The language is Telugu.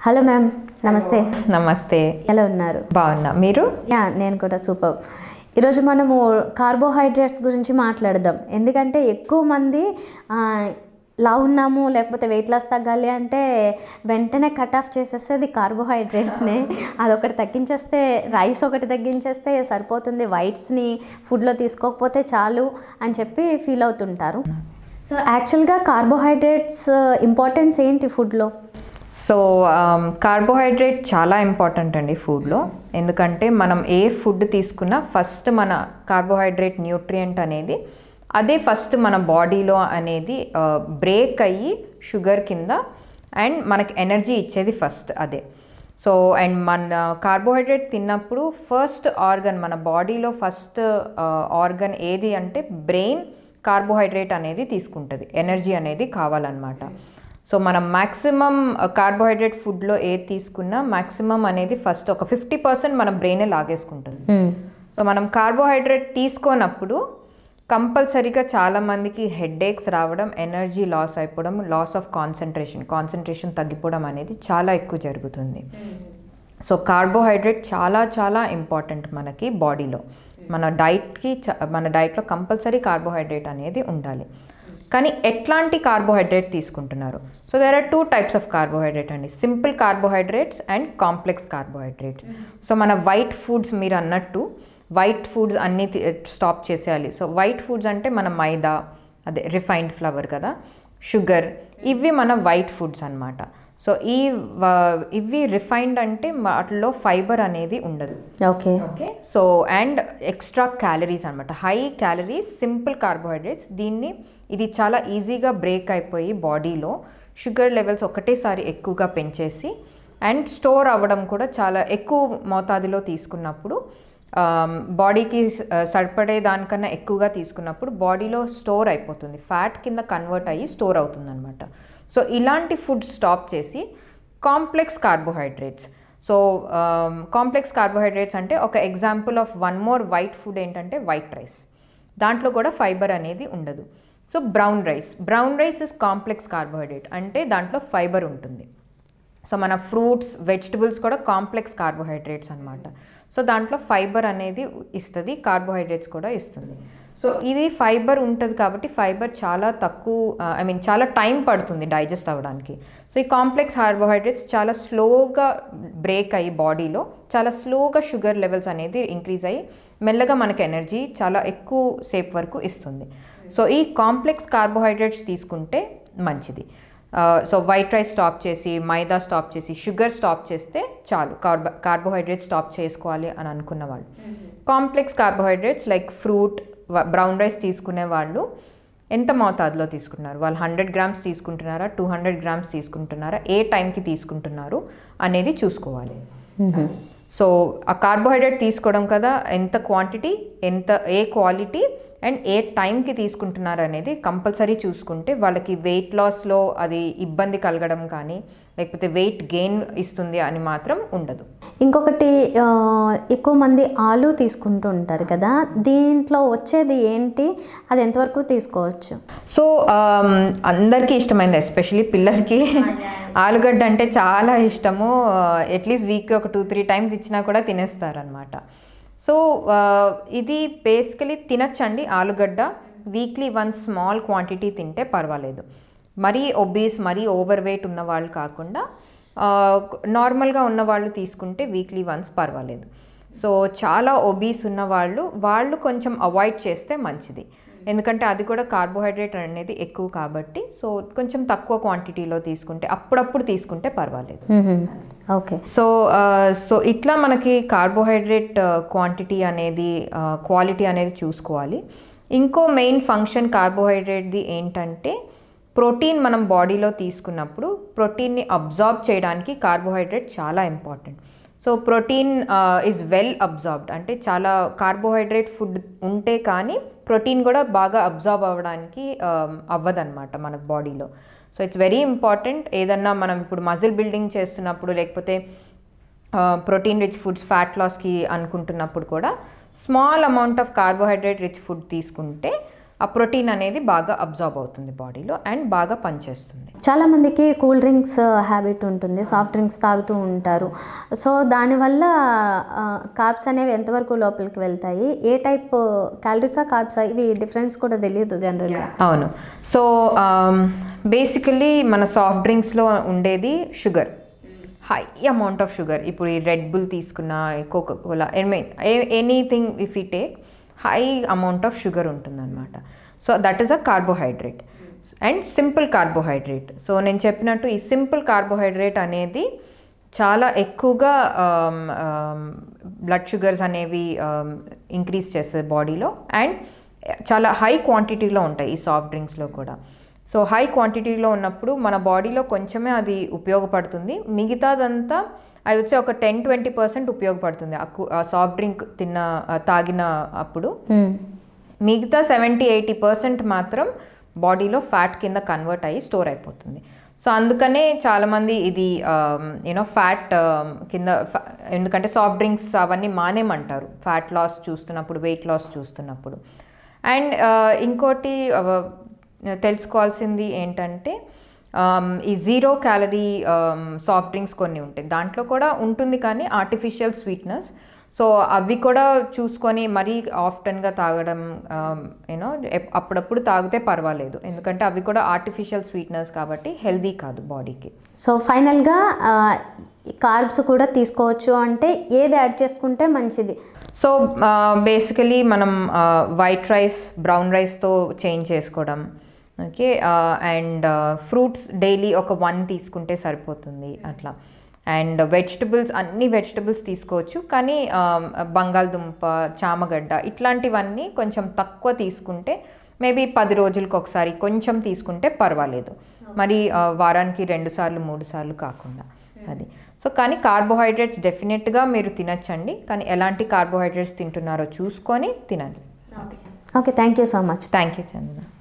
హలో మ్యామ్ నమస్తే నమస్తే ఎలా ఉన్నారు బాగున్నా మీరు యా నేను కూడా సూపర్ ఈరోజు మనము కార్బోహైడ్రేట్స్ గురించి మాట్లాడదాం ఎందుకంటే ఎక్కువ మంది ఆ, లావు ఉన్నాము లేకపోతే వెయిట్ లాస్ తగ్గాలి అంటే వెంటనే కట్ ఆఫ్ చేసేస్తుంది కార్బోహైడ్రేట్స్ని అదొకటి తగ్గించేస్తే రైస్ ఒకటి తగ్గించేస్తే సరిపోతుంది వైట్స్ని ఫుడ్లో తీసుకోకపోతే చాలు అని చెప్పి ఫీల్ అవుతుంటారు సో యాక్చువల్గా కార్బోహైడ్రేట్స్ ఇంపార్టెన్స్ ఏంటి ఫుడ్లో సో కార్బోహైడ్రేట్ చాలా ఇంపార్టెంట్ అండి ఫుడ్లో ఎందుకంటే మనం ఏ ఫుడ్ తీసుకున్నా ఫస్ట్ మన కార్బోహైడ్రేట్ న్యూట్రియంట్ అనేది అదే ఫస్ట్ మన బాడీలో అనేది బ్రేక్ అయ్యి షుగర్ కింద అండ్ మనకి ఎనర్జీ ఇచ్చేది ఫస్ట్ అదే సో అండ్ మన కార్బోహైడ్రేట్ తిన్నప్పుడు ఫస్ట్ ఆర్గన్ మన బాడీలో ఫస్ట్ ఆర్గన్ ఏది అంటే బ్రెయిన్ కార్బోహైడ్రేట్ అనేది తీసుకుంటుంది ఎనర్జీ అనేది కావాలన్నమాట సో మనం మ్యాక్సిమం కార్బోహైడ్రేట్ ఫుడ్లో ఏది తీసుకున్నా మ్యాక్సిమం అనేది ఫస్ట్ ఒక ఫిఫ్టీ పర్సెంట్ మన బ్రెయినే లాగేసుకుంటుంది సో మనం కార్బోహైడ్రేట్ తీసుకోనప్పుడు కంపల్సరీగా చాలామందికి హెడ్ఏక్స్ రావడం ఎనర్జీ లాస్ అయిపోవడం లాస్ ఆఫ్ కాన్సన్ట్రేషన్ కాన్సన్ట్రేషన్ తగ్గిపోవడం అనేది చాలా ఎక్కువ జరుగుతుంది సో కార్బోహైడ్రేట్ చాలా చాలా ఇంపార్టెంట్ మనకి బాడీలో మన డైట్కి చ- మన డైట్లో కంపల్సరీ కార్బోహైడ్రేట్ అనేది ఉండాలి కానీ ఎట్లాంటి కార్బోహైడ్రేట్ తీసుకుంటున్నారు so there are two types of carbohydrate అండి simple carbohydrates and complex carbohydrates so మన వైట్ ఫుడ్స్ మీరు అన్నట్టు వైట్ ఫుడ్స్ అన్నీ స్టాప్ చేసేయాలి సో వైట్ ఫుడ్స్ అంటే మన మైదా అదే రిఫైన్డ్ ఫ్లవర్ కదా షుగర్ ఇవి మన వైట్ ఫుడ్స్ అన్నమాట సో ఈ వ- ఇవి రిఫైన్డ్ అంటే వాటిలో ఫైబర్ అనేది ఉండదు okay okay so and extra calories అనమాట హై క్యాలరీస్ సింపుల్ కార్బోహైడ్రేట్స్ దీన్ని ఇది చాలా ఈజీగా బ్రేక్ అయిపోయి బాడీలో షుగర్ లెవెల్స్ ఒకటేసారి ఎక్కువగా పెంచేసి అండ్ స్టోర్ అవ్వడం కూడా చాలా ఎక్కువ మోతాదులో తీసుకున్నప్పుడు బాడీకి సరిపడే దానికన్నా ఎక్కువగా తీసుకున్నప్పుడు బాడీలో స్టోర్ అయిపోతుంది ఫ్యాట్ కింద కన్వర్ట్ అయ్యి స్టోర్ అవుతుంది అనమాట సో ఇలాంటి ఫుడ్ స్టాప్ చేసి complex carbohydrates so complex carbohydrates అంటే ఒక example of one more white food ఏంటంటే వైట్ రైస్ దాంట్లో కూడా ఫైబర్ అనేది ఉండదు so brown rice brown rice is complex carbohydrate అంటే దాంట్లో ఫైబర్ ఉంటుంది సో మన ఫ్రూట్స్ వెజిటబుల్స్ కూడా కాంప్లెక్స్ కార్బోహైడ్రేట్స్ అన్నమాట సో దాంట్లో ఫైబర్ అనేది ఇస్తుంది కార్బోహైడ్రేట్స్ కూడా ఇస్తుంది సో ఇది ఫైబర్ ఉంటుంది కాబట్టి ఫైబర్ చాలా తక్కువ ఐ మీన్ చాలా టైం పడుతుంది డైజెస్ట్ అవ్వడానికి సో ఈ కాంప్లెక్స్ కార్బోహైడ్రేట్స్ చాలా స్లోగా బ్రేక్ అయ్యి బాడీలో చాలా స్లోగా షుగర్ లెవెల్స్ అనేది ఇంక్రీజ్ అయ్యి మెల్లగా మనకి ఎనర్జీ చాలా ఎక్కువ సేపు వరకు ఇస్తుంది సో ఈ కాంప్లెక్స్ కార్బోహైడ్రేట్స్ తీసుకుంటే మంచిది సో వైట్ రైస్ స్టాప్ చేసి మైదా స్టాప్ చేసి షుగర్ స్టాప్ చేస్తే చాలు కార్బో కార్బోహైడ్రేట్స్ స్టాప్ చేసుకోవాలి అని అనుకున్న వాళ్ళు complex carbohydrates like fruit brown rice తీసుకునే వాళ్ళు ఎంత మోతాదులో తీసుకున్నారు వాళ్ళు హండ్రెడ్ గ్రామ్స్ తీసుకుంటున్నారా టూ హండ్రెడ్ గ్రామ్స్ తీసుకుంటున్నారా ఏ టైంకి తీసుకుంటున్నారు అనేది చూసుకోవాలి సో ఆ కార్బోహైడ్రేట్ తీసుకోవడం కదా ఎంత క్వాంటిటీ ఎంత ఏ క్వాలిటీ అండ్ ఏ టైంకి తీసుకుంటున్నారు అనేది కంపల్సరీ చూసుకుంటే వాళ్ళకి వెయిట్ లాస్లో అది ఇబ్బంది కలగడం కానీ లేకపోతే వెయిట్ గెయిన్ ఇస్తుంది అని మాత్రం ఉండదు ఇంకొకటి ఆ, ఎక్కువ మంది ఆలు తీసుకుంటూ ఉంటారు కదా దీంట్లో వచ్చేది ఏంటి అది ఎంతవరకు తీసుకోవచ్చు సో ఆమ్, అందరికీ ఇష్టమైంది ఎస్పెషలీ పిల్లలకి ఆలుగడ్డ అంటే చాలా ఇష్టము అట్లీస్ట్ వీక్ ఒక టూ త్రీ టైమ్స్ ఇచ్చినా కూడా తినేస్తారనమాట సో ఆ, ఇది బేసికలీ తినచ్చండి ఆలుగడ్డ వీక్లీ వన్ స్మాల్ క్వాంటిటీ తింటే పర్వాలేదు మరీ ఒబీస్ మరీ ఓవర్ వెయిట్ ఉన్న వాళ్ళు కాకుండా నార్మల్గా ఉన్న వాళ్ళు తీసుకుంటే వీక్లీ వన్స్ పర్వాలేదు సో చాలా ఒబీస్ ఉన్న వాళ్ళు వాళ్ళు కొంచెం అవాయిడ్ చేస్తే మంచిది ఎందుకంటే అది కూడా కార్బోహైడ్రేట్ అనేది ఎక్కువ కాబట్టి సో కొంచెం తక్కువ క్వాంటిటీలో తీసుకుంటే అప్పుడప్పుడు తీసుకుంటే పర్వాలేదు ఓకే సో ఆ, సో ఇట్లా మనకి కార్బోహైడ్రేట్ క్వాంటిటీ అనేది క్వాలిటీ అనేది చూసుకోవాలి ఇంకో మెయిన్ ఫంక్షన్ కార్బోహైడ్రేట్ది ఏంటంటే ప్రోటీన్ మనం బాడీలో తీసుకున్నప్పుడు ప్రోటీన్ని అబ్జార్బ్ చేయడానికి కార్బోహైడ్రేట్ చాలా important so protein is well absorbed అంటే చాలా కార్బోహైడ్రేట్ ఫుడ్ ఉంటే కానీ ప్రోటీన్ కూడా బాగా అబ్జార్బ్ అవ్వడానికి అవ్వదన్నమాట మన బాడీలో సో ఇట్స్ వెరీ ఇంపార్టెంట్ ఏదన్నా మనం ఇప్పుడు మజిల్ బిల్డింగ్ చేస్తున్నప్పుడు లేకపోతే ప్రోటీన్ రిచ్ ఫుడ్స్ ఫ్యాట్ లాస్కి అనుకుంటున్నప్పుడు కూడా small amount of carbohydrate rich food తీసుకుంటే ఆ ప్రోటీన్ అనేది బాగా అబ్జార్బ్ అవుతుంది బాడీలో అండ్ బాగా పనిచేస్తుంది చాలా మందికి కూల్ డ్రింక్స్ హ్యాబిట్ ఉంటుంది సాఫ్ట్ డ్రింక్స్ తాగుతూ ఉంటారు సో దానివల్ల కార్బ్స్ అనేవి ఎంతవరకు లోపలికి వెళ్తాయి ఏ టైప్ క్యాలరీసా కార్బ్సా ఇవి డిఫరెన్స్ కూడా తెలియదు జనరల్గా అవును సో బేసికలీ మన సాఫ్ట్ డ్రింక్స్లో ఉండేది sugar high amount of sugar ఇప్పుడు ఈ రెడ్ బుల్ తీసుకున్న Coca Cola I mean anything if you take high amount of sugar ఉంటుందన్నమాట so that is a carbohydrate and simple carbohydrate so నేను చెప్పినట్టు ఈ సింపుల్ కార్బోహైడ్రేట్ అనేది చాలా ఎక్కువగా బ్లడ్ షుగర్స్ అనేవి ఇంక్రీజ్ చేస్తుంది బాడీలో అండ్ చాలా హై క్వాంటిటీలో ఉంటాయి ఈ సాఫ్ట్ డ్రింక్స్లో కూడా సో హై క్వాంటిటీలో ఉన్నప్పుడు మన బాడీలో కొంచెమే అది ఉపయోగపడుతుంది మిగతాదంతా అది వచ్చి ఒక టెన్ ట్వంటీ పర్సెంట్ ఉపయోగపడుతుంది ఆ సాఫ్ట్ డ్రింక్ తిన్న ఆ, తాగిన అప్పుడు మిగతా సెవెంటీ ఎయిటీ పర్సెంట్ మాత్రం బాడీలో ఫ్యాట్ కింద కన్వర్ట్ అయ్యి స్టోర్ అయిపోతుంది సో అందుకనే చాలామంది ఇది యూనో ఫ్యాట్ కింద fa- ఎందుకంటే సాఫ్ట్ డ్రింక్స్ అవన్నీ మానేమంటారు ఫ్యాట్ లాస్ చూస్తున్నప్పుడు వెయిట్ లాస్ చూస్తున్నప్పుడు అండ్ ఇంకోటి uh, తెలుసుకోవాల్సింది ఏంటంటే um, ఈ జీరో క్యాలరీ సాఫ్ట్ డ్రింక్స్ కొన్ని ఉంటాయి దాంట్లో కూడా ఉంటుంది కానీ ఆర్టిఫిషియల్ స్వీట్నెస్ సో అవి కూడా చూసుకొని మరీ ఆఫ్టన్గా తాగడం యూనో అప్పుడప్పుడు తాగితే పర్వాలేదు ఎందుకంటే అవి కూడా ఆర్టిఫిషియల్ స్వీట్నెస్ కాబట్టి హెల్దీ కాదు బాడీకి సో ఫైనల్గా కార్బ్స్ కూడా తీసుకోవచ్చు అంటే ఏది యాడ్ చేసుకుంటే మంచిది సో బేసికలీ మనం వైట్ రైస్ బ్రౌన్ రైస్తో చేంజ్ చేసుకోవడం ఓకే అండ్ ఫ్రూట్స్ డైలీ ఒక వన్ తీసుకుంటే సరిపోతుంది అట్లా అండ్ వెజిటబుల్స్ అన్ని వెజిటబుల్స్ తీసుకోవచ్చు కానీ um, బంగాళదుంప చామగడ్డ ఇట్లాంటివన్నీ కొంచెం తక్కువ తీసుకుంటే మేబీ పది రోజులకు ఒకసారి కొంచెం తీసుకుంటే పర్వాలేదు మరి uh, వారానికి రెండు సార్లు మూడు సార్లు కాకుండా అది సో కానీ కార్బోహైడ్రేట్స్ డెఫినెట్గా మీరు తినచ్చండి కానీ ఎలాంటి కార్బోహైడ్రేట్స్ తింటున్నారో చూసుకొని తినండి okay thank you so much thank you Chandana